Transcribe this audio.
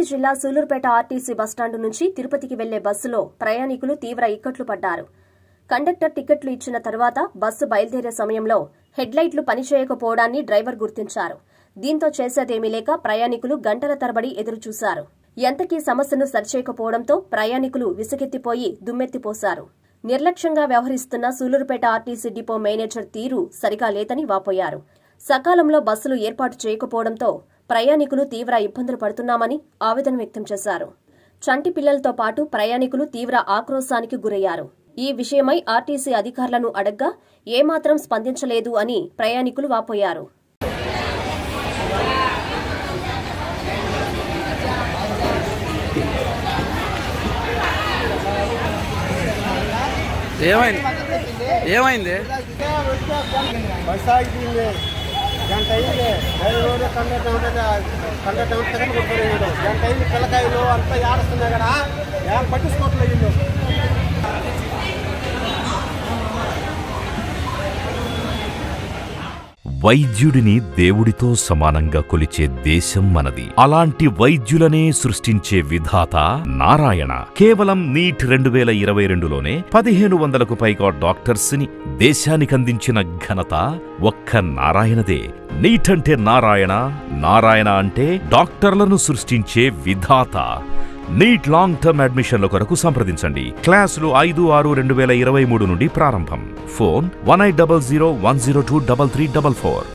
తిరుపతి జిల్లా Sullurpeta RTC bus stand నుంచి తిరుపతికి వెళ్లే బస్సులో ప్రయాణికులు తీవ్ర ఇక్కట్లు పడ్డారు కండక్టర్ టికెట్లు ఇచ్చిన తర్వాత బస్సు బయలుదేరే సమయంలో హెడ్లైట్లు పనిచేయకపోవడాన్ని డ్రైవర్ గుర్తించారు దీంతో చేసేదేమీ లేక ప్రయాణికులు గంటల తరబడి ఎదురుచూశారు ఎంతకీ సమస్యను సరిచేయకపోవడంతో ప్రయాణికులు విసుగెత్తిపోయి దుమ్మెత్తిపోశారు నిర్లక్ష్యంగా వ్యవహరిస్తున్న సూలూరుపేట ఆర్టీసీ డిపో మేనేజర్ తీరు సరిగా లేదని వాపోయారు సకాలంలో బస్సులు ఏర్పాటు చేయకపోవడంతో ప్రయాణికులు తీవ్ర ఇబ్బందులు పడుతున్నామని ఆవేదన వ్యక్తం చేశారు చంటి పిల్లలతో పాటు ప్రయాణికులు తీవ్ర ఆక్రోశానికి గురయ్యారు ఈ విషయమై ఆర్టీసీ అధికారులను అడగ్గా ఏమాత్రం స్పందించలేదు అని ప్రయాణికులు వాపోయారు ఏమైంది ఏమైంది బస్ ఆగిపోయింది గంట అయింది డ్రైవర్ కండక్టర్ ఉంటుంది కండక్టర్ ఉంటే సెకండ్ కొట్టుకున్నాడు గంట అయింది పిల్లకాయలు అంతా ఏడుస్తున్నాయి కదా ఏం పట్టించుకోవట్లేదు వీళ్ళు వైద్యుడిని దేవుడితో సమానంగా కొలిచే దేశం మనది అలాంటి వైద్యులనే సృష్టించే విధాత నారాయణ కేవలం నీట్ రెండు వేల ఇరవై రెండులోనే పదిహేను వందలకు పైగా డాక్టర్స్ ని దేశానికందించిన ఘనత ఒక్క నారాయణదే నీట్ అంటే నారాయణ నారాయణ అంటే డాక్టర్లను సృష్టించే విధాత నీట్ లాంగ్ టర్మ్ అడ్మిషన్ల కొరకు సంప్రదించండి క్లాసులు ఐదు ఆరు రెండు వేల ఇరవై మూడు నుండి ప్రారంభం phone one eight double zero one zero two double three double four